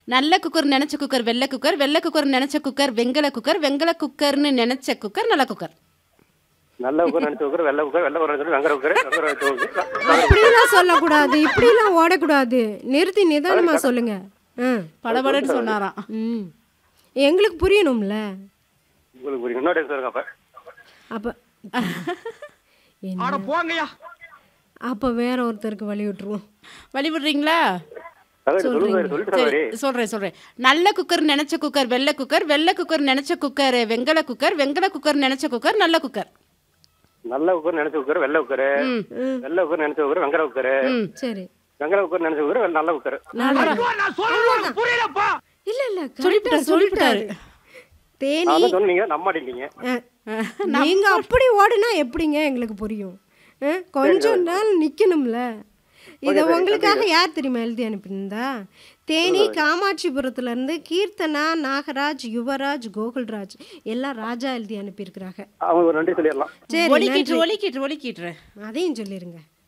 நல்ல குக்கர் நினைச்ச குக்கர் வெள்ளை குக்கர் வெள்ளை குக்கர் நினைச்ச குக்கர் வெங்கல குக்கர் வெங்கல குக்கர்னு நினைச்ச குக்கர் நல்ல குக்கர் நல்ல குக்கர் நினைச்ச குக்கர் வெள்ளை குக்கர் வெள்ளை குக்கர் நினைச்ச வெங்கர குக்கர் வெங்கர வச்ச குக்கர் அப்படிலாம் சொல்லக்கூடாது இப்படிலாம் ஓடக்கூடாது நிறுத்தி நிதானமா சொல்லுங்க ஆ படபடன்னு சொன்னாராம் ம் எங்களுக்கு புரியணும்ல உங்களுக்கு ஒரு இன்னொரு சொல்லுங்க அப்ப அப்ப என்ன போங்கய்யா அப்ப வேற ஒருத்தருக்கு வழி விட்டுருவோம் வழி விடுறீங்களா சகோதரி சொல்லுங்க சொல்லிட்டு சரி சகோதரி சொல்றேன் சொல்றேன் நல்ல குக்கர் நினைச்ச குக்கர் வெள்ளை குக்கர் வெள்ளை குக்கர் நினைச்ச குக்கர் வெங்கல குக்கர் வெங்கல குக்கர் நினைச்ச குக்கர் நல்ல குக்கர் நல்ல குக்கர் நினைச்ச குக்கர் வெள்ளை குக்கர் ம் வெள்ளை குக்கர் நினைச்ச குக்கர் வெங்கர குக்கர் ம் சரி வெங்கர குக்கர் நினைச்ச குக்கர் நல்ல குக்கர் நான் சொல்றது புரியலப்பா இல்ல இல்ல சொல்லிவிட்டாரு, கரெக்டா சொல்லிட்டாரு தேனி அதான் சொன்னீங்க நம்ப மாட்டேங்கிறீங்க அஹ், நீங்க அப்படி ஓடுனா எப்படிங்க எங்களுக்கு புரியும் அஹ், கொஞ்சம் நாள் நிக்கணும்ல இதை உங்களுக்காக யார் தெரியுமா எழுதி அனுப்பியிருந்தா தேனி காமாட்சிபுரத்துல இருந்து கீர்த்தனா நாகராஜ் யுவராஜ் கோகுல்ராஜ் எல்லாம் ராஜா எழுதி அனுப்பியிருக்கிறாங்க அவங்க ஒரு நன்றி சொல்லிடலாம் சரி ஒலிக்கிட்டு ஒலிக்கிட்டு ஒலிக்கிட்டு அதையும் சொல்லிருங்க